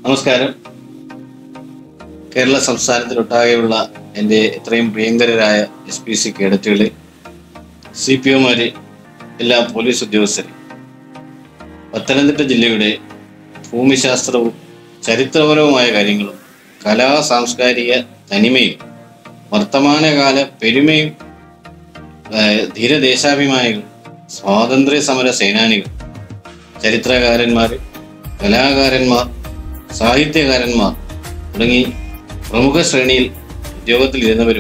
നമസ്കാരം കേരള സംസ്ഥാനത്തിലൊട്ടാകെയുള്ള എൻ്റെ എത്രയും പ്രിയങ്കരരായ എസ് പി സി കേഡറ്റുകളെ സി പി ഒമാര് എല്ലാ പോലീസ് ഉദ്യോഗസ്ഥരെ പത്തനംതിട്ട ജില്ലയുടെ ഭൂമിശാസ്ത്രവും ചരിത്രപരവുമായ കാര്യങ്ങളും കലാ സാംസ്കാരിക തനിമയും വർത്തമാനകാല പെരുമയും ആ, ധീരദേശാഭിമാനികൾ സ്വാതന്ത്ര്യ സമര സേനാനികൾ ചരിത്രകാരന്മാർ കലാകാരന്മാർ സാഹിത്യകാരന്മാർ തുടങ്ങി പ്രമുഖ ശ്രേണിയിൽ ഉദ്യോഗത്തിൽ ഇരുന്നവരും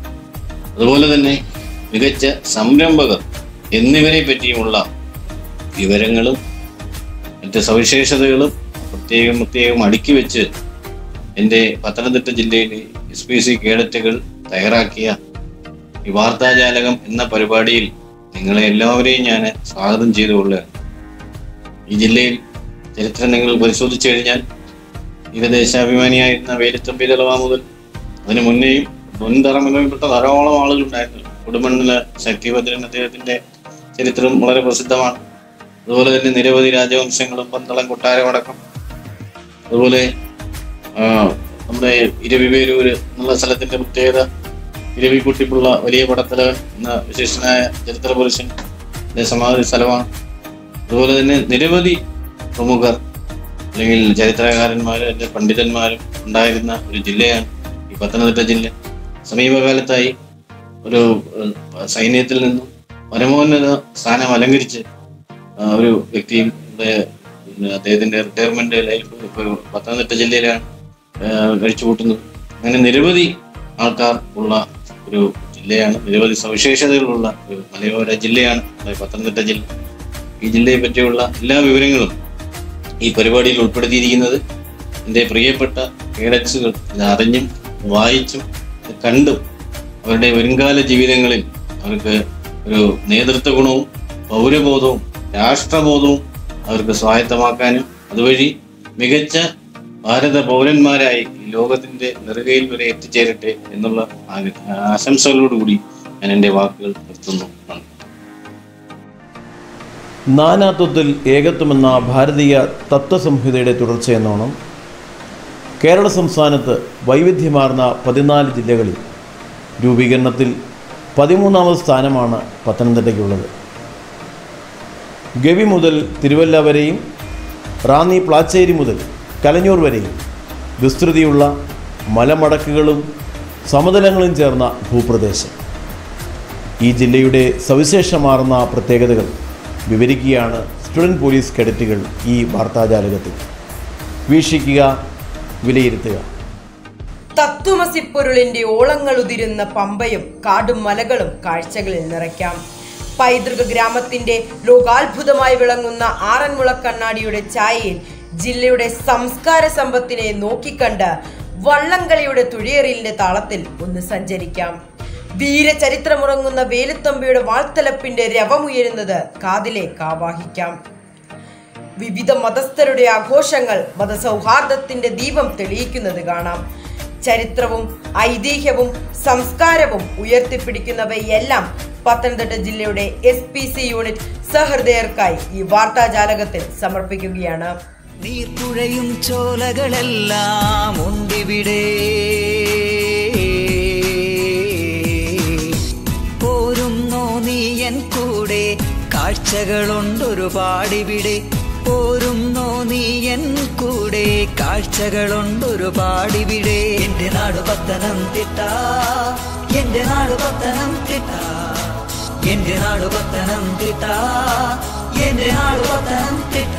അതുപോലെ തന്നെ മികച്ച സംരംഭകർ എന്നിവരെ പറ്റിയുമുള്ള വിവരങ്ങളും മറ്റ് സവിശേഷതകളും പ്രത്യേകം പ്രത്യേകം അടുക്കി വെച്ച് എൻ്റെ പത്തനംതിട്ട ജില്ലയിലെ എസ് പി സി കേഡറ്റുകൾ തയ്യാറാക്കിയ ഈ വാർത്താജാലകം എന്ന പരിപാടിയിൽ നിങ്ങളെ എല്ലാവരെയും ഞാൻ സ്വാഗതം ചെയ്തുകൊള്ളുകയാണ് ഈ ജില്ലയിൽ ചരിത്രം നിങ്ങൾ പരിശോധിച്ചു കഴിഞ്ഞാൽ തീരദേശാഭിമാനിയായിരുന്ന വേലുത്തമ്പി തലവ മുതൽ അതിനു മുന്നേയും മുൻതലമുറയിൽപ്പെട്ട ധാരാളം ആളുകളുണ്ടായിരുന്നു കൊടുമണ്ണില ശക്തിഭദ്രൻ അദ്ദേഹത്തിന്റെ ചരിത്രം വളരെ പ്രസിദ്ധമാണ് അതുപോലെ തന്നെ നിരവധി രാജവംശങ്ങളും പന്തളം കൊട്ടാരമടക്കം അതുപോലെ ആ, നമ്മുടെ ഇരവിവേരൂര് എന്നുള്ള സ്ഥലത്തിന്റെ പ്രത്യേകത ഇരവിക്കുട്ടിപ്പുള്ള വലിയ പടത്തലവൻ എന്ന വിശേഷനായ ചരിത്ര പുരുഷൻ സമാധി സ്ഥലമാണ് അതുപോലെ തന്നെ നിരവധി പ്രമുഖർ അല്ലെങ്കിൽ ചരിത്രകാരന്മാരും അല്ലെങ്കിൽ പണ്ഡിതന്മാരും ഉണ്ടായിരുന്ന ഒരു ജില്ലയാണ് ഈ പത്തനംതിട്ട ജില്ല സമീപകാലത്തായി ഒരു ഏഹ്, സൈന്യത്തിൽ നിന്നും പരമോന്നത സ്ഥാനം അലങ്കരിച്ച് ആ, ഒരു വ്യക്തിയും ഇവിടെ പിന്നെ അദ്ദേഹത്തിന്റെ റിട്ടയർമെന്റ് ലൈഫ് ഇപ്പോൾ പത്തനംതിട്ട ജില്ലയിലാണ് ഏഹ്, കഴിച്ചു കൂട്ടുന്നത് അങ്ങനെ നിരവധി ആൾക്കാർ ഉള്ള ഒരു ജില്ലയാണ് നിരവധി സവിശേഷതകളുള്ള ഒരു മലയോര ജില്ലയാണ് നമ്മുടെ പത്തനംതിട്ട ജില്ല ഈ ജില്ലയെ പറ്റിയുള്ള എല്ലാ വിവരങ്ങളും ഈ പരിപാടിയിൽ ഉൾപ്പെടുത്തിയിരിക്കുന്നത് എൻ്റെ പ്രിയപ്പെട്ട കേഡറ്റ്സുകൾ ഇത് അറിഞ്ഞും വായിച്ചും ഇത് കണ്ടും അവരുടെ വരുംകാല ജീവിതങ്ങളിൽ അവർക്ക് ഒരു നേതൃത്വ ഗുണവും പൗരബോധവും രാഷ്ട്രബോധവും അവർക്ക് സ്വായത്തമാക്കാനും അതുവഴി മികച്ച ഭാരത പൗരന്മാരായി ഈ ലോകത്തിന്റെ നെറുകയിൽ വരെ എത്തിച്ചേരട്ടെ എന്നുള്ള ആഗ്ര- ആശംസകളോടുകൂടി ഞാൻ എൻ്റെ വാക്കുകൾ നിർത്തുന്നു നന്ദി നാനാത്വത്തിൽ ഏകത്വമെന്ന ഭാരതീയ തത്വസംഹിതയുടെ തുടർച്ചയെന്നോണം കേരള സംസ്ഥാനത്ത് വൈവിധ്യമാർന്ന പതിനാല് ജില്ലകളിൽ രൂപീകരണത്തിൽ പതിമൂന്നാമത് സ്ഥാനമാണ് പത്തനംതിട്ടയ്ക്കുള്ളത് ഗവി മുതൽ തിരുവല്ല വരെയും റാന്നി പ്ലാച്ചേരി മുതൽ കലഞ്ഞൂർ വരെയും വിസ്തൃതിയുള്ള മലമടക്കുകളും സമതലങ്ങളും ചേർന്ന ഭൂപ്രദേശം ഈ ജില്ലയുടെ സവിശേഷമാർന്ന പ്രത്യേകതകൾ വിവരിക്കുകയാണ് സ്റ്റുഡൻറ് പോലീസ് കേഡറ്റുകൾ ഈ വാർത്താജാലകത്തിൽ വീക്ഷിക്കുക വിലയിരുത്തുക തത്വമസിപ്പൊരുളിന്റെ ഓളങ്ങൾ ഉതിരുന്ന പമ്പയും കാടും മലകളും കാഴ്ചകളിൽ നിറയ്ക്കാം പൈതൃക ഗ്രാമത്തിന്റെ ലോകാത്ഭുതമായി വിളങ്ങുന്ന ആറന്മുള കണ്ണാടിയുടെ ഛായയിൽ ജില്ലയുടെ സംസ്കാര സമ്പത്തിനെ നോക്കിക്കണ്ട് വള്ളംകളിയുടെ തുഴയേറിലിന്റെ താളത്തിൽ ഒന്ന് സഞ്ചരിക്കാം വീരചരിത്രമുറങ്ങുന്ന വേലുത്തമ്പിയുടെ വാൾത്തലപ്പിന്റെ രവമുയരുന്നത് കാതിലേക്ക് ആവാഹിക്കാം വിവിധ മതസ്ഥരുടെ ആഘോഷങ്ങൾ മതസൗഹാർദ്ദത്തിന്റെ ദീപം തെളിയിക്കുന്നത് കാണാം ചരിത്രവും ഐതിഹ്യവും സംസ്കാരവും ഉയർത്തിപ്പിടിക്കുന്നവയെല്ലാം പത്തനംതിട്ട ജില്ലയുടെ എസ് പി സി യൂണിറ്റ് സഹൃദയർക്കായി ഈ വാർത്താജാലകത്തിൽ സമർപ്പിക്കുകയാണ് നീർപ്പുഴയും ചോലകളെല്ലാം ഉണ്ടിവിടെ പോരുന്നോ നീ എൻ കൂടെ കാഴ്ചകളുണ്ടൊരുപാടിവിടെ പോരുന്നോ നീ എൻ കൂടെ കാഴ്ചകളുണ്ടൊരുപാടിവിടെ എന്റെ നാട് പത്തനം തിട്ട എന്റെ നാട് പത്തനം തിട്ട എന്റെ നാട് പത്തനം തിട്ട എന്റെ നാട് പത്തനം തിട്ട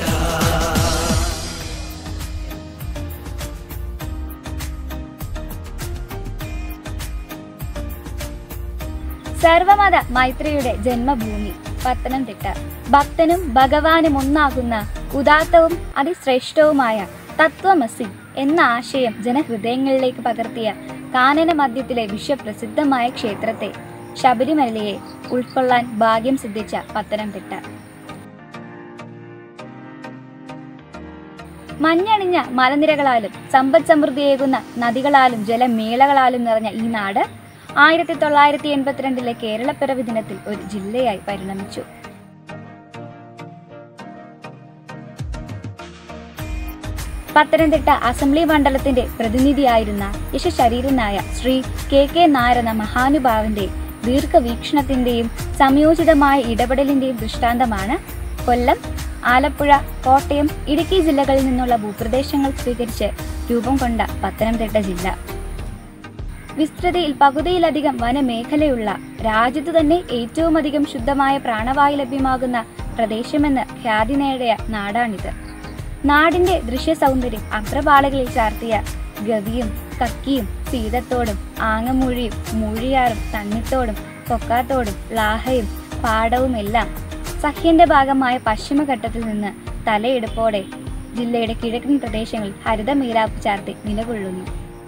സർവമത മൈത്രിയുടെ ജന്മഭൂമി പത്തനംതിട്ട ഭക്തനും ഭഗവാനും ഒന്നാകുന്ന ഉദാത്തവും അതിശ്രേഷ്ഠവുമായ തത്വമസി എന്ന ആശയം ജനഹൃദയങ്ങളിലേക്ക് പകർത്തിയ കാനന മധ്യത്തിലെ വിശ്വപ്രസിദ്ധമായ ക്ഷേത്രത്തെ ശബരിമലയെ ഉൾക്കൊള്ളാൻ ഭാഗ്യം സിദ്ധിച്ച പത്തനംതിട്ട മഞ്ഞണിഞ്ഞ മലനിരകളാലും സമ്പദ് സമൃദ്ധിയേകുന്ന നദികളാലും ജലമേളകളാലും നിറഞ്ഞ ഈ നാട് ആയിരത്തി തൊള്ളായിരത്തി എൺപത്തിരണ്ടിലെ കേരളപ്പിറവി ദിനത്തിൽ ഒരു ജില്ലയായി പരിണമിച്ചു പത്തനംതിട്ട അസംബ്ലി മണ്ഡലത്തിന്റെ പ്രതിനിധിയായിരുന്ന യശശരീരനായ ശ്രീ കെ കെ നായർ എന്ന മഹാനുഭാവന്റെ ദീർഘവീക്ഷണത്തിന്റെയും സംയോജിതമായ ഇടപെടലിന്റെയും ദൃഷ്ടാന്തമാണ് കൊല്ലം ആലപ്പുഴ കോട്ടയം ഇടുക്കി ജില്ലകളിൽ നിന്നുള്ള ഭൂപ്രദേശങ്ങൾ സ്വീകരിച്ച് രൂപം കൊണ്ട പത്തനംതിട്ട ജില്ല വിസ്തൃതിയിൽ പകുതിയിലധികം വനമേഖലയുള്ള രാജ്യത്തു തന്നെ ഏറ്റവും അധികം ശുദ്ധമായ പ്രാണവായു ലഭ്യമാകുന്ന പ്രദേശമെന്ന് ഖ്യാതി നേടിയ നാടാണിത് നാടിന്റെ ദൃശ്യ സൗന്ദര്യം അഗ്രപാളികളിൽ ചാർത്തിയ ഗവിയും കക്കിയും സീതത്തോടും ആങ്ങമൂഴിയും മൂഴിയാറും തണ്ണിത്തോടും കൊക്കാത്തോടും ലാഹയും പാടവുമെല്ലാം സഖ്യന്റെ ഭാഗമായ പശ്ചിമഘട്ടത്തിൽ നിന്ന് തലയെടുപ്പോടെ ജില്ലയുടെ കിഴക്കൻ പ്രദേശങ്ങളിൽ ഹരിത മീരാപ്പ് ചാർത്തി നിലകൊള്ളുന്നു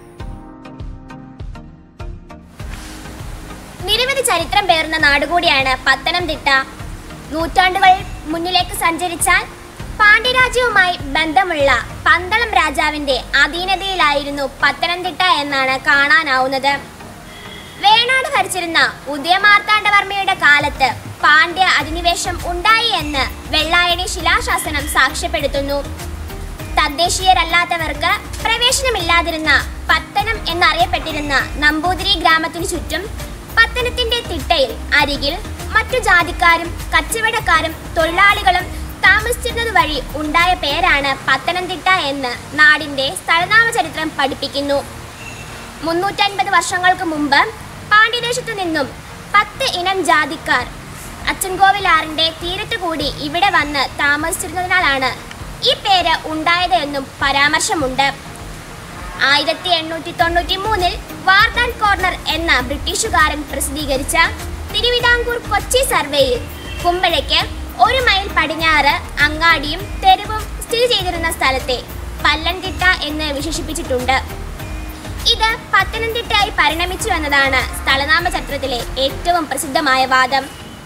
നിരവധി ചരിത്രം പേർന്ന നാടുകൂടിയാണ് പത്തനംതിട്ട നൂറ്റാണ്ടുകൾ മുന്നിലേക്ക് സഞ്ചരിച്ചാൽ പാണ്ഡ്യരാജ്യവുമായി ബന്ധമുള്ള പന്തളം രാജാവിന്റെ അധീനതയിലായിരുന്നു പത്തനംതിട്ട എന്നാണ് കാണാനാവുന്നത് വേണാട് ഭരിച്ചിരുന്ന ഉദയമാർത്താണ്ഡവർമ്മയുടെ കാലത്ത് പാണ്ഡ്യ അധിനിവേശം ഉണ്ടായി എന്ന് വെള്ളായണി ശിലാശാസനം സാക്ഷ്യപ്പെടുത്തുന്നു തദ്ദേശീയരല്ലാത്തവർക്ക് പ്രവേശനമില്ലാതിരുന്ന പത്തനം എന്നറിയപ്പെട്ടിരുന്ന നമ്പൂതിരി ഗ്രാമത്തിനു ചുറ്റും പത്തനത്തിന്റെ തിട്ടയിൽ അരികിൽ മറ്റു ജാതിക്കാരും കച്ചവടക്കാരും തൊഴിലാളികളും താമസിച്ചിരുന്നത് വഴി ഉണ്ടായ പേരാണ് പത്തനംതിട്ട എന്ന് നാടിന്റെ സ്ഥലനാമ ചരിത്രം പഠിപ്പിക്കുന്നു മുന്നൂറ്റൻപത് വർഷങ്ങൾക്ക് മുമ്പ് പാണ്ഡ്യദേശത്തു നിന്നും പത്ത് ഇനം ജാതിക്കാർ അച്ചൻകോവിലാറിന്റെ തീരത്തു കൂടി ഇവിടെ വന്ന് താമസിച്ചിരുന്നതിനാലാണ് ഈ പേര് ഉണ്ടായത് എന്നും പരാമർശമുണ്ട് ആയിരത്തി എണ്ണൂറ്റി തൊണ്ണൂറ്റി മൂന്നിൽ വാർഡൻ കോർണർ എന്ന ബ്രിട്ടീഷുകാരൻ പ്രസിദ്ധീകരിച്ച തിരുവിതാംകൂർ കൊച്ചി സർവേയിൽ കുമ്പഴയ്ക്ക് ഒരു മൈൽ പടിഞ്ഞാറ് അങ്ങാടിയും തെരുവും സ്ഥിതി ചെയ്തിരുന്ന സ്ഥലത്തെ പല്ലൻതിട്ട എന്ന് വിശേഷിപ്പിച്ചിട്ടുണ്ട് ഇത് പത്തനംതിട്ടയായി പരിണമിച്ചു എന്നതാണ് സ്ഥലനാമ ചരിത്രത്തിലെ ഏറ്റവും പ്രസിദ്ധമായ വാദം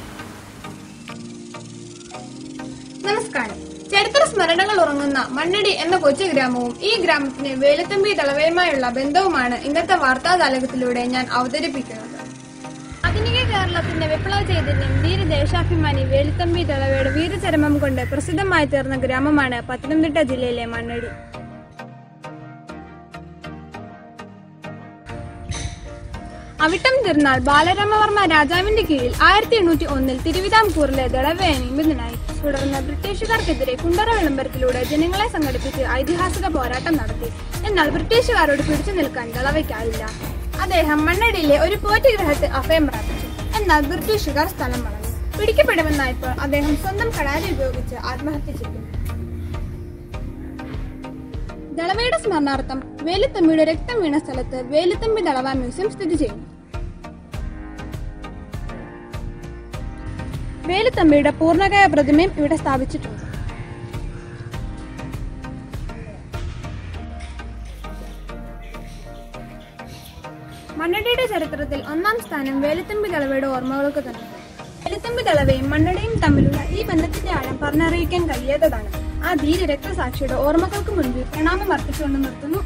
നമസ്കാരം ചരിത്ര സ്മരണകൾ ഉറങ്ങുന്ന മണ്ണടി എന്ന കൊച്ചു ഗ്രാമവും ഈ ഗ്രാമത്തിന് വേലുത്തമ്പി ദളവയുമായുള്ള ബന്ധവുമാണ് ഇന്നത്തെ വാർത്താജാലകത്തിലൂടെ ഞാൻ അവതരിപ്പിക്കുന്നത് ആധുനിക കേരളത്തിന്റെ വിപ്ലവ ചൈതന്യം വീര ദേശാഭിമാനി വേലുത്തമ്പി ദളവയുടെ വീരചരമം കൊണ്ട് പ്രസിദ്ധമായി തീർന്ന ഗ്രാമമാണ് പത്തനംതിട്ട ജില്ലയിലെ മണ്ണടി അവിട്ടം തിരുനാൾ ബാലരാമവർമ്മ രാജാവിന്റെ കീഴിൽ ആയിരത്തി എണ്ണൂറ്റി ഒന്നിൽ തിരുവിതാംകൂറിലെ ദളവയെ നിയമിതനായി തുടർന്ന് ബ്രിട്ടീഷുകാർക്കെതിരെ കുണ്ടറ വിളംബരത്തിലൂടെ ജനങ്ങളെ സംഘടിപ്പിച്ച് ഐതിഹാസിക പോരാട്ടം നടത്തി എന്നാൽ ബ്രിട്ടീഷുകാരോട് പിടിച്ചു നിൽക്കാൻ ദളവയ്ക്കായില്ല അദ്ദേഹം മണ്ണടിയിലെ ഒരു പോറ്റുഗ്രഹത്തിൽ അഭയം പ്രാപിച്ചു എന്നാൽ ബ്രിട്ടീഷുകാർ സ്ഥലം വളഞ്ഞു പിടിക്കപ്പെടുമെന്നായപ്പോൾ അദ്ദേഹം സ്വന്തം കടാരി ഉപയോഗിച്ച് ആത്മഹത്യ ചെയ്തു ദളവയുടെ സ്മരണാർത്ഥം വേലുത്തമ്പിയുടെ രക്തം വീണ സ്ഥലത്ത് വേലുത്തമ്പി ദളവ മ്യൂസിയം സ്ഥിതി ചെയ്യുന്നു വേലുത്തമ്പിയുടെ പൂർണ്ണകായ പ്രതിമയും ഇവിടെ സ്ഥാപിച്ചിട്ടുണ്ട് മണ്ണടിയുടെ ചരിത്രത്തിൽ ഒന്നാം സ്ഥാനം വേലുത്തമ്പി ദളവയുടെ ഓർമ്മകൾക്ക് തന്നെ വേലുത്തമ്പി ദളവയും മണ്ണടിയും തമ്മിലുള്ള ഈ ബന്ധത്തിന്റെ ആഴം പറഞ്ഞറിയിക്കാൻ കഴിയാത്തതാണ് ആ ധീര രക്തസാക്ഷിയുടെ ഓർമ്മകൾക്ക് മുൻപിൽ പ്രണാമം അർപ്പിച്ചുകൊണ്ട് നിർത്തുന്നു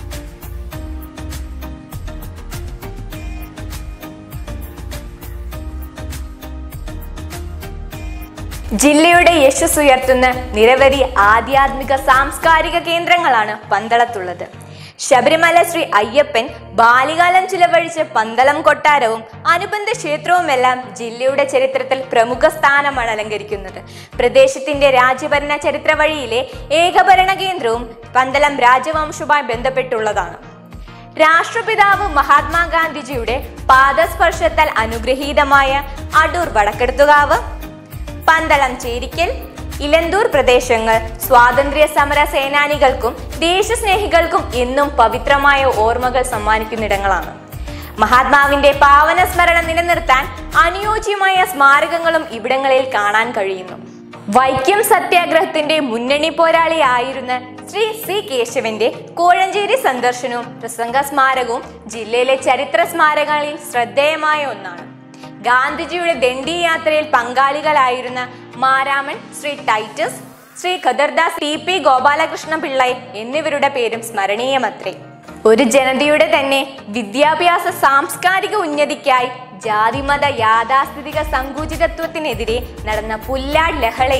ജില്ലയുടെ യശസ് ഉയർത്തുന്ന നിരവധി ആധ്യാത്മിക സാംസ്കാരിക കേന്ദ്രങ്ങളാണ് പന്തളത്തുള്ളത് ശബരിമല ശ്രീ അയ്യപ്പൻ ബാല്യകാലം ചിലവഴിച്ച പന്തളം കൊട്ടാരവും അനുബന്ധ ക്ഷേത്രവുമെല്ലാം ജില്ലയുടെ ചരിത്രത്തിൽ പ്രമുഖ സ്ഥാനമാണ് അലങ്കരിക്കുന്നത് പ്രദേശത്തിന്റെ രാജ്യഭരണ ചരിത്ര വഴിയിലെ ഏകഭരണ കേന്ദ്രവും പന്തളം രാജവംശവുമായി ബന്ധപ്പെട്ടുള്ളതാണ് രാഷ്ട്രപിതാവ് മഹാത്മാഗാന്ധിജിയുടെ പാദസ്പർശത്താൽ അനുഗ്രഹീതമായ അടൂർ വടക്കെടുത്തുകാവ് പന്തളം ചേരിക്കൽ ഇലന്തൂർ പ്രദേശങ്ങൾ സ്വാതന്ത്ര്യ സമര സേനാനികൾക്കും ദേശസ്നേഹികൾക്കും എന്നും പവിത്രമായ ഓർമ്മകൾ സമ്മാനിക്കുന്നിടങ്ങളാണ് മഹാത്മാവിന്റെ പാവന സ്മരണം നിലനിർത്താൻ അനുയോജ്യമായ സ്മാരകങ്ങളും ഇവിടങ്ങളിൽ കാണാൻ കഴിയുന്നു വൈക്കം സത്യാഗ്രഹത്തിന്റെ മുന്നണി പോരാളിയായിരുന്ന ശ്രീ സി കേശവന്റെ കോഴഞ്ചേരി സന്ദർശനവും പ്രസംഗ സ്മാരകവും ജില്ലയിലെ ചരിത്ര സ്മാരകങ്ങളിൽ ശ്രദ്ധേയമായ ഒന്നാണ് ഗാന്ധിജിയുടെ ദണ്ഡി യാത്രയിൽ പങ്കാളികളായിരുന്ന Maraman Shri Titus Shri Khadardas T P Gopalakrishna Pillai എന്നിവരുടെ പേരും സ്മരണീയമത്രേ ഒരു ജനതയുടെ തന്നെ വിദ്യാഭ്യാസ സാംസ്കാരിക ഉന്നതിക്കായി ജാതിമത യാഥാസ്ഥിതിക സങ്കുചിതത്വത്തിനെതിരെ നടന്ന പുല്ലാട് ലഹളയും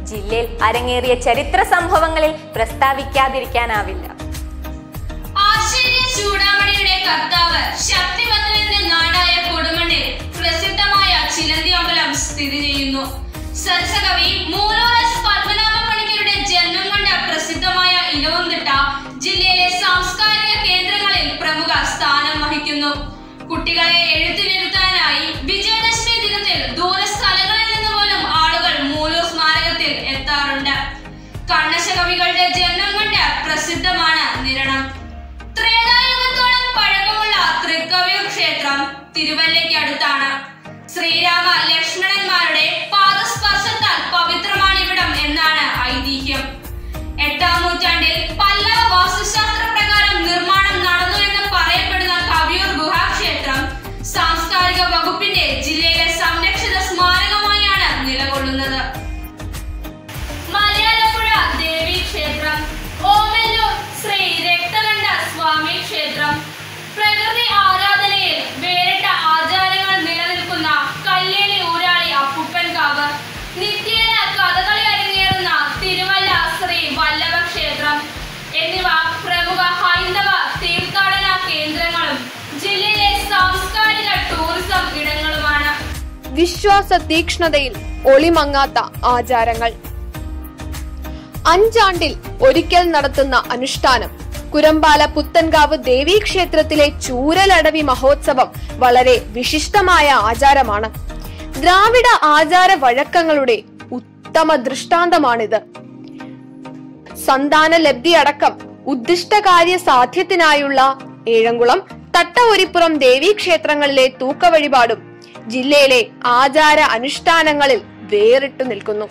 ജില്ലയിൽ അരങ്ങേറിയ ചരിത്ര സംഭവങ്ങളിൽ പ്രസ്താവിക്കാതിരിക്കാനാവില്ല ആശ്ചര്യ ചൂടാമണിയുടെ കർത്താവ് ശക്തിഭദ്രന്റെ നാടായ കൊടുമണ്ണിൽ പ്രസിദ്ധമായ ചിലന്തി അമ്പലം സ്ഥിതി ചെയ്യുന്നു സരസകവി മൂലൂർ എസ് പത്മനാഭ പണിക്കരുടെ ജന്മം കൊണ്ട പ്രസിദ്ധമായ ഇലവുംതിട്ട ജില്ലയിലെ സാംസ്കാരിക കേന്ദ്രങ്ങളിൽ പ്രമുഖ സ്ഥാനം വഹിക്കുന്നു കുട്ടികളെ എഴുത്തിനിരുത്താനായി വിജയദശമി ദിനത്തിൽ ദൂരസ്ഥലങ്ങളിൽ നിന്ന് പോലും ആളുകൾ മൂലൂർ സ്മാരകത്തിൽ എത്താറുണ്ട് കണ്ണശ കവികളുടെ ജന്മം കൊണ്ട് പ്രസിദ്ധമാണ് നിരണം ത്രേതായുഗത്തോളം പഴക്കമുള്ള തൃക്കവിയൂർ ക്ഷേത്രം തിരുവല്ലയ്ക്ക് അടുത്താണ് ശ്രീരാമ ലക്ഷ്മണന്മാരുടെ പാദസ്പർശത്താൽ പവിത്രമാണ് ഇവിടം എന്നാണ് ഐതിഹ്യം എട്ടാം നൂറ്റാണ്ടിൽ പല്ലവ വാസ്തുശാസ്ത്ര പ്രകാരം നിർമ്മാണം നടന്നു എന്ന് പറയപ്പെടുന്ന കവിയൂർ ഗുഹാക്ഷേത്രം സാംസ്കാരിക വകുപ്പിന്റെ ജില്ലയിലെ സംരക്ഷിത സ്മാരകമായാണ് നിലകൊള്ളുന്നത് മലയാളപ്പുഴ ദേവി ക്ഷേത്രം ഓമല്ലൂർ ശ്രീ രക്തകണ്ഠ സ്വാമി ക്ഷേത്രം പ്രകൃതി ആരാധനയിൽ വേറിട്ട ആചാരങ്ങൾ നിലനിൽക്കുന്ന കല്ലേലി ഊരാളി അപ്പുപ്പൻ കാവ് നിത്യേന കഥകളി അരങ്ങേറുന്ന തിരുവല്ല ശ്രീ വല്ലഭ ക്ഷേത്രം എന്നിവ പ്രമുഖ ഹൈന്ദവ തീർത്ഥാടന കേന്ദ്രങ്ങളും ജില്ലയിലെ സാംസ്കാരിക ടൂറിസം ഇടങ്ങളുമാണ് വിശ്വാസ തീക്ഷ്ണതയിൽ ഒളിമങ്ങാത്ത ആചാരങ്ങൾ അഞ്ചാണ്ടിൽ ഒരിക്കൽ നടത്തുന്ന അനുഷ്ഠാനം കുരമ്പാല പുത്തൻകാവ് ദേവീക്ഷേത്രത്തിലെ ചൂരലടവി മഹോത്സവം വളരെ വിശിഷ്ടമായ ആചാരമാണ് ദ്രാവിഡ ആചാര വഴക്കങ്ങളുടെ ഉത്തമ ദൃഷ്ടാന്തമാണിത് സന്താന ലബ്ധി അടക്കം ഉദ്ദിഷ്ടകാര്യ സാധ്യത്തിനായുള്ള ഏഴംകുളം തട്ടൊരിപ്പുറം ദേവീക്ഷേത്രങ്ങളിലെ തൂക്കവഴിപാടും ജില്ലയിലെ ആചാര അനുഷ്ഠാനങ്ങളിൽ വേറിട്ടു നിൽക്കുന്നു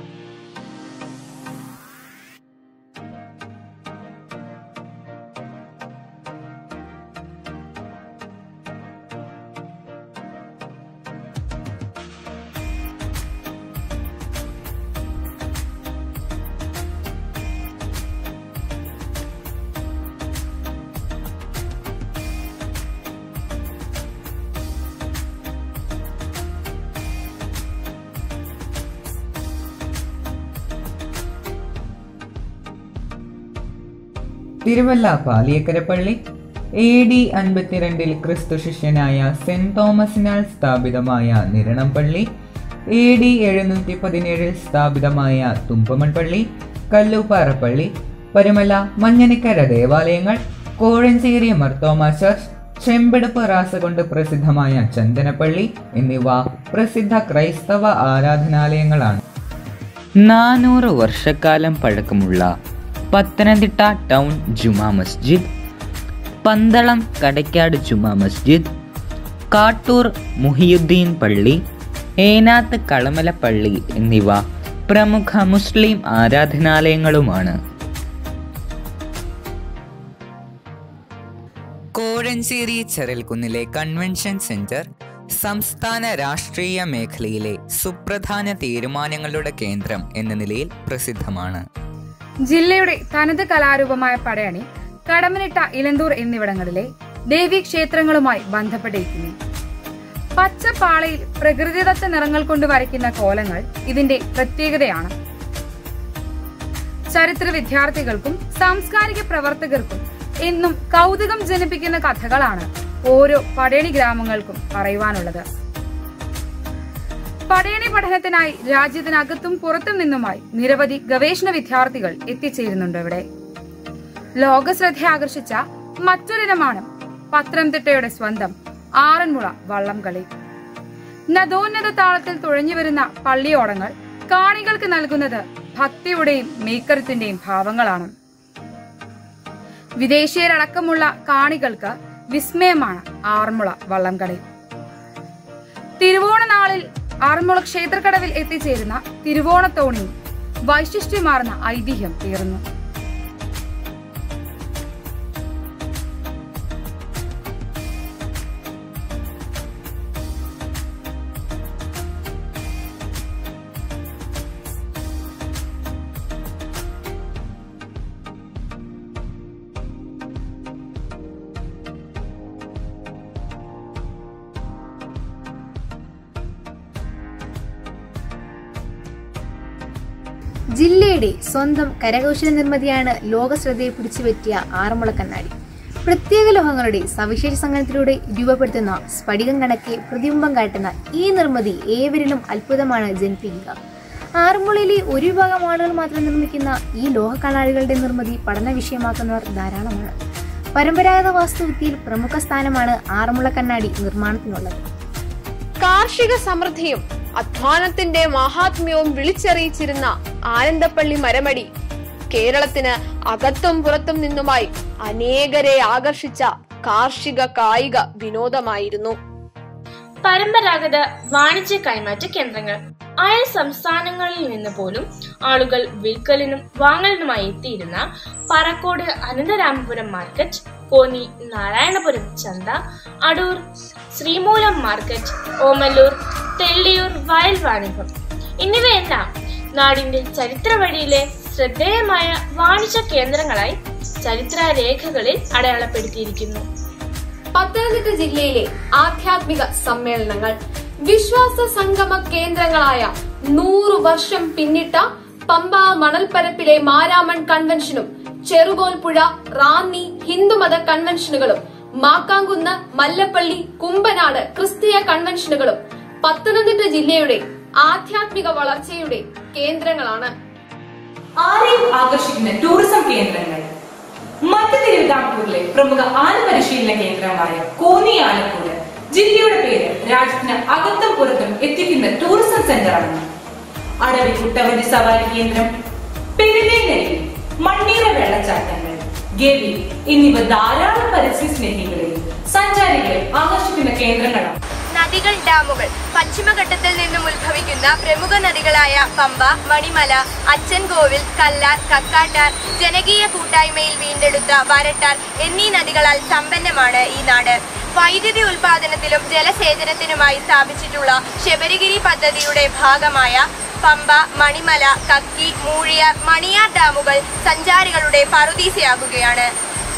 തിരുവല്ല പാലിയക്കര പള്ളി എ ഡി അൻപത്തിരണ്ടിൽ ക്രിസ്തു ശിഷ്യനായ സെന്റ് തോമസിനാൽ സ്ഥാപിതമായ നിരണം പള്ളി എ ഡി എഴുന്നൂറ്റി പതിനേഴിൽ സ്ഥാപിതമായ തുമ്പമൺ പള്ളി കല്ലൂപ്പാറ പള്ളി പരുമല മഞ്ഞനിക്കര ദേവാലയങ്ങൾ കോഴഞ്ചേരി മർത്തോമ ചർച്ച് ചെമ്പെടുപ്പ് റാസ കൊണ്ട് പ്രസിദ്ധമായ ചന്ദനപ്പള്ളി എന്നിവ പ്രസിദ്ധ ക്രൈസ്തവ ആരാധനാലയങ്ങളാണ് നാനൂറ് വർഷക്കാലം പഴക്കമുള്ള പത്തനംതിട്ട ടൗൺ ജുമാ മസ്ജിദ് പന്തളം കടയ്ക്കാട് ജുമാ മസ്ജിദ് കാട്ടൂർ മുഹിയുദ്ദീൻ പള്ളി ഏനാത്ത് കളമല പള്ളി എന്നിവ പ്രമുഖ മുസ്ലിം ആരാധനാലയങ്ങളുമാണ് കോഴഞ്ചേരി ചെറൽകുന്നിലെ കൺവെൻഷൻ സെന്റർ സംസ്ഥാന രാഷ്ട്രീയ മേഖലയിലെ സുപ്രധാന തീരുമാനങ്ങളുടെ കേന്ദ്രം എന്ന നിലയിൽ പ്രസിദ്ധമാണ് ജില്ലയുടെ തനത് കലാരൂപമായ പടയണി കടമനിട്ട ഇലന്തൂർ എന്നിവിടങ്ങളിലെ ദേവീ ക്ഷേത്രങ്ങളുമായി ബന്ധപ്പെട്ടിരിക്കുന്നു പച്ചപ്പാളയിൽ പ്രകൃതിദത്ത നിറങ്ങൾ കൊണ്ട് വരയ്ക്കുന്ന കോലങ്ങൾ ഇതിന്റെ പ്രത്യേകതയാണ് ചരിത്ര വിദ്യാർത്ഥികൾക്കും സാംസ്കാരിക പ്രവർത്തകർക്കും എന്നും കൗതുകം ജനിപ്പിക്കുന്ന കഥകളാണ് ഓരോ പടയണി ഗ്രാമങ്ങൾക്കും പറയുവാനുള്ളത് പടയണി പഠനത്തിനായി രാജ്യത്തിനകത്തും പുറത്തും നിന്നുമായി നിരവധി ഗവേഷണ വിദ്യാർത്ഥികൾ എത്തിച്ചേരുന്നുണ്ട് ഇവിടെ ലോകശ്രദ്ധ ആകർഷിച്ച മറ്റൊരിനമാണ് പത്തനംതിട്ടയുടെ സ്വന്തം ആറന്മുള വള്ളംകളി നദോന്നത താളത്തിൽ തുഴഞ്ഞു വരുന്ന പള്ളിയോടങ്ങൾ കാണികൾക്ക് നൽകുന്നത് ഭക്തിയുടെയും മേക്കരത്തിന്റെയും ഭാവങ്ങളാണ് വിദേശീയരടക്കമുള്ള കാണികൾക്ക് വിസ്മയമാണ് ആറന്മുള വള്ളംകളി തിരുവോണ നാളിൽ ആറന്മുള ക്ഷേത്രക്കടവിൽ എത്തിച്ചേരുന്ന തിരുവോണത്തോണിയും വൈശിഷ്ട്യമാർന്ന ഐതിഹ്യം തീർന്നു ജില്ലയുടെ സ്വന്തം കരകൗശല നിർമ്മിതിയാണ് ലോക ശ്രദ്ധയെ പിടിച്ചുപറ്റിയ ആറന്മുള കണ്ണാടി പ്രത്യേക ലോഹങ്ങളുടെ സവിശേഷ സംഘനത്തിലൂടെ രൂപപ്പെടുത്തുന്ന സ്ഫടികം കണക്കെ പ്രതിബിംബം കാട്ടുന്ന ഈ നിർമ്മിതി ഏവരിലും അത്ഭുതമാണ് ജനിപ്പിക്കുക ആറന്മുളയിലെ ഒരു വിഭാഗം ആളുകൾ മാത്രം നിർമ്മിക്കുന്ന ഈ ലോഹ കണ്ണാടികളുടെ നിർമ്മിതി പഠന വിഷയമാക്കുന്നവർ ധാരാളമാണ് പരമ്പരാഗത വാസ്തുവിദ്യയിൽ പ്രമുഖ സ്ഥാനമാണ് ആറന്മുള കണ്ണാടി നിർമ്മാണത്തിനുള്ളത് കാർഷിക സമൃദ്ധിയും അധ്വാനത്തിന്റെ മഹാത്മ്യവും വിളിച്ചറിയിച്ചിരുന്ന ആനന്ദപ്പള്ളി മരമടി കേരളത്തിന് അകത്തും പുറത്തും നിന്നുമായി അനേകരെ ആകർഷിച്ച കാർഷിക കായിക വിനോദമായിരുന്നു പരമ്പരാഗത വാണിജ്യ കൈമാറ്റ കേന്ദ്രങ്ങൾ അയൽ സംസ്ഥാനങ്ങളിൽ നിന്ന് പോലും ആളുകൾ വിൽക്കലിനും വാങ്ങലിനുമായി എത്തിയിരുന്ന പറക്കോട് അനന്തരാമപുരം മാർക്കറ്റ് കോന്നി നാരായണപുരം ചന്ത അടൂർ ശ്രീമൂലം മാർക്കറ്റ് ഓമല്ലൂർ തെള്ളിയൂർ വയൽ വാണിഭം എന്നിവയെല്ലാം നാടിന്റെ ചരിത്ര വഴിയിലെ ശ്രദ്ധേയമായ വാണിജ്യ കേന്ദ്രങ്ങളായി ചരിത്രരേഖകളിൽ അടയാളപ്പെടുത്തിയിരിക്കുന്നു പത്തനംതിട്ട ജില്ലയിലെ ആധ്യാത്മിക സമ്മേളനങ്ങൾ വിശ്വാസ സംഗമ കേന്ദ്രങ്ങളായ നൂറു വർഷം പിന്നിട്ട പമ്പ മണൽപ്പരപ്പിലെ മാരാമൺ കൺവെൻഷനും ചെറുകോൽപ്പുഴ റാന്നി ഹിന്ദുമത കൺവെൻഷനുകളും മാക്കാങ്കുന്ന് മല്ലപ്പള്ളി കുമ്പനാട് ക്രിസ്തീയ കൺവെൻഷനുകളും പത്തനംതിട്ട ജില്ലയുടെ ആധ്യാത്മിക വളർച്ചയുടെ കേന്ദ്രങ്ങളാണ് ആരെയും ആകർഷിക്കുന്ന ടൂറിസം കേന്ദ്രങ്ങൾ മധ്യ തിരുവിതാംകൂറിലെ പ്രമുഖ ആന പരിശീലന കേന്ദ്രമായ കോന്നി ആലക്കോട് ജില്ലയുടെ പേര് രാജ്യത്തിന് അകത്തും പുറത്തും എത്തിക്കുന്ന ടൂറിസം സെന്ററാണ് അടവി കുട്ടവണ്ടി സവാരി കേന്ദ്രം പെരുവേനരി മണ്ണീറ വെള്ളച്ചാട്ടങ്ങൾ ഗവി എന്നിവ ധാരാളം പരിസ്ഥിതി സ്നേഹികളെയും സഞ്ചാരികളെയും ആകർഷിക്കുന്ന കേന്ദ്രങ്ങളാണ് നദികൾ ഡാമുകൾ പശ്ചിമഘട്ടത്തിൽ നിന്നും ഉത്ഭവിക്കുന്ന പ്രമുഖ നദികളായ പമ്പ മണിമല അച്ചൻകോവിൽ കല്ലാർ കക്കാട്ടാർ ജനകീയ കൂട്ടായ്മയിൽ വീണ്ടെടുത്ത വരട്ടാർ എന്നീ നദികളാൽ സമ്പന്നമാണ് ഈ നാട് വൈദ്യുതി ഉൽപാദനത്തിലും ജലസേചനത്തിനുമായി സ്ഥാപിച്ചിട്ടുള്ള ശബരിഗിരി പദ്ധതിയുടെ ഭാഗമായ പമ്പ മണിമല കക്കി മൂഴിയാർ മണിയാർ ഡാമുകൾ സഞ്ചാരികളുടെ പറുദീസയാകുകയാണ്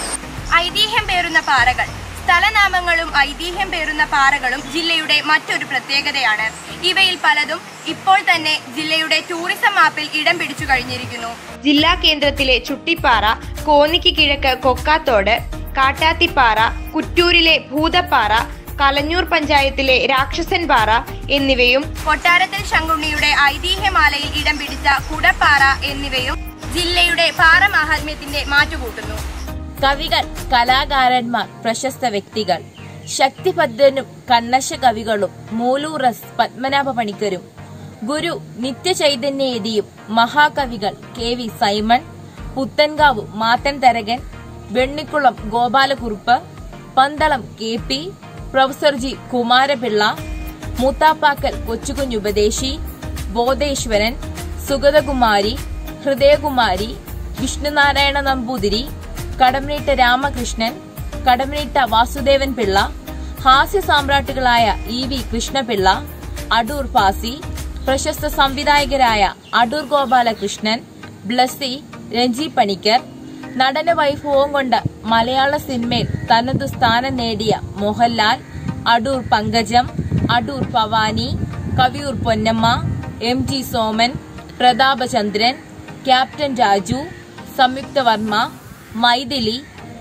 ഐതിഹ്യം പേറുന്ന പാറകൾ സ്ഥലനാമങ്ങളും ഐതിഹ്യം പേറുന്ന പാറകളും ജില്ലയുടെ മറ്റൊരു പ്രത്യേകതയാണ് ഇവയിൽ പലതും ഇപ്പോൾ തന്നെ ജില്ലയുടെ ടൂറിസം മാപ്പിൽ ഇടം പിടിച്ചു കഴിഞ്ഞിരിക്കുന്നു ജില്ലാ കേന്ദ്രത്തിലെ ചുട്ടിപ്പാറ കോന്നിക്ക് കിഴക്ക് കൊക്കാത്തോട് കാട്ടാത്തിപ്പാറ കുറ്റൂരിലെ ഭൂതപ്പാറ കലഞ്ഞൂർ പഞ്ചായത്തിലെ രാക്ഷസൻ പാറ എന്നിവയും കൊട്ടാരത്തിൽ ശങ്കുണ്ണിയുടെ ഐതിഹ്യമാലയിൽ ഇടം പിടിച്ച കുടപ്പാറ എന്നിവയും ജില്ലയുടെ പാറമാഹാത്മ്യത്തിന്റെ മാറ്റുകൂട്ടുന്നു കവികൾ കലാകാരന്മാർ പ്രശസ്ത വ്യക്തികൾ ശക്തിഭദ്രനും കണ്ണശ കവികളും മൂലൂർ എസ് പത്മനാഭ പണിക്കരും ഗുരു നിത്യചൈതന്യയതിയും മഹാകവികൾ K V Simon Puthenkavu Mathan Tharakan Vennikulam Gopalakurup Pandalam K P professor G Kumarapillai Moothampackal Kochukunjupadeshi Bodheswaran Sugathakumari Hridayakumari Vishnunarayana Namboothiri Kadammanitta Ramakrishnan Kadammanitta Vasudevan Pillai ഹാസ്യ സാമ്രാട്ടുകളായ ഇ വി കൃഷ്ണപിള്ള അടൂർ പാസി പ്രശസ്ത സംവിധായകരായ അടൂർ ഗോപാലകൃഷ്ണൻ ബ്ലസ്സി രഞ്ജി പണിക്കർ നടന വൈഭവം കൊണ്ട് മലയാള സിനിമയിൽ തനതു സ്ഥാനം നേടിയ Mohanlal Adoor Pankajam Adoor Bhavani Kaviyoor Ponnamma M G Soman Prathapachandran captain Raju Samyuktha Varma Mythili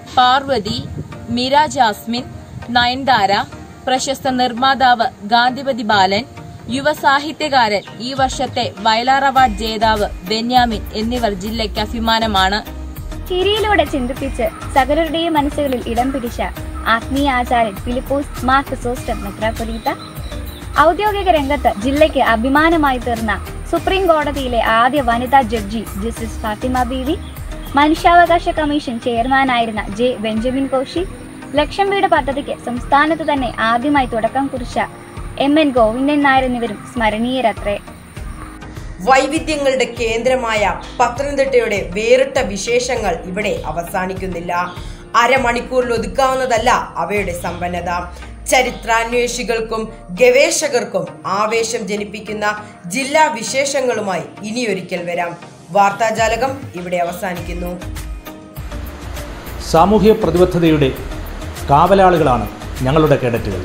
Parvathy Meera Jasmine Nayanthara പ്രശസ്ത നിർമ്മാതാവ് ഗാന്ധിപതി ബാലൻ യുവ സാഹിത്യകാരൻ ഈ വർഷത്തെ വയലാർ അവാർഡ് ജേതാവ് ബെന്യാമിൻ എന്നിവർ ജില്ലയ്ക്ക് അഭിമാനമാണ് ചിരിയിലൂടെ ചിന്തിപ്പിച്ച് സകലരുടെയും മനസ്സുകളിൽ ഇടം പിടിച്ച ആത്മീയ ആചാര്യൻ ഫിലിപ്പോസ് മാർ ക്രിസോസ്റ്റം മെത്രാപ്പൊലീത്ത ഔദ്യോഗിക രംഗത്ത് ജില്ലയ്ക്ക് അഭിമാനമായി തീർന്ന സുപ്രീം കോടതിയിലെ ആദ്യ വനിതാ ജഡ്ജി ജസ്റ്റിസ് ഫാത്തിമ ബീവി മനുഷ്യാവകാശ കമ്മീഷൻ ചെയർമാനായിരുന്ന ജെ ബെഞ്ചമിൻ കോശി ലക്ഷം വീട് പദ്ധതിക്ക് സംസ്ഥാനത്ത് തന്നെ ആദ്യമായി തുടക്കം കുറിച്ച എം എൻ ഗോവിന്ദൻ നായർ എന്നിവരും സ്മരണീയരത്രേ വൈവിധ്യങ്ങളുടെ കേന്ദ്രമായ പത്തനംതിട്ടയുടെ വേറിട്ട വിശേഷങ്ങൾ ഇവിടെ അവസാനിക്കുന്നില്ല അരമണിക്കൂറിൽ ഒതുക്കാവുന്നതല്ല അവയുടെ സമ്പന്നത ചരിത്രാന്വേഷികൾക്കും ഗവേഷകർക്കും ആവേശം ജനിപ്പിക്കുന്ന ജില്ലാ വിശേഷങ്ങളുമായി ഇനിയൊരിക്കൽ വരാം വാർത്താജാലകം ഇവിടെ അവസാനിക്കുന്നു സാമൂഹ്യ പ്രതിബദ്ധതയുടെ കാവലാളുകളാണ് ഞങ്ങളുടെ കേഡറ്റുകൾ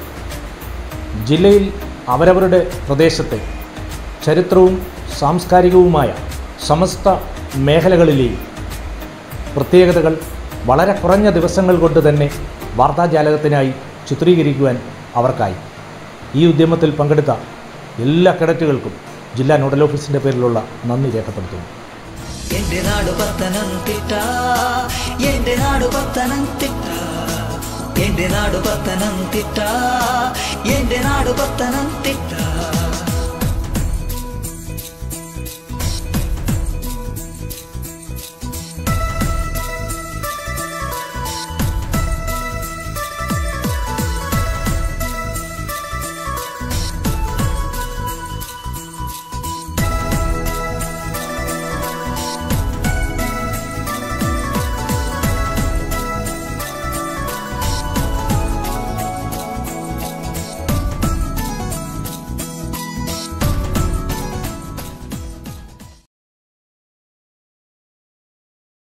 ജില്ലയിൽ അവരവരുടെ പ്രദേശത്തെ ചരിത്രവും സാംസ്കാരികവുമായ സമസ്ത മേഖലകളിലെയും പ്രത്യേകതകൾ വളരെ കുറഞ്ഞ ദിവസങ്ങൾ കൊണ്ട് തന്നെ വാർത്താജാലകത്തിനായി ചിത്രീകരിക്കുവാൻ അവർക്കായി ഈ ഉദ്യമത്തിൽ പങ്കെടുത്ത എല്ലാ കേഡറ്റുകൾക്കും ജില്ലാ നോഡൽ ഓഫീസിൻ്റെ പേരിലുള്ള നന്ദി രേഖപ്പെടുത്തുന്നു എന്റെ നാട് പത്തനംതിട്ട എന്റെ നാട് പത്തനംതിട്ട എന്റെ നാട് പത്തനംതിട്ട എന്റെ നാട് പത്തനംതിട്ട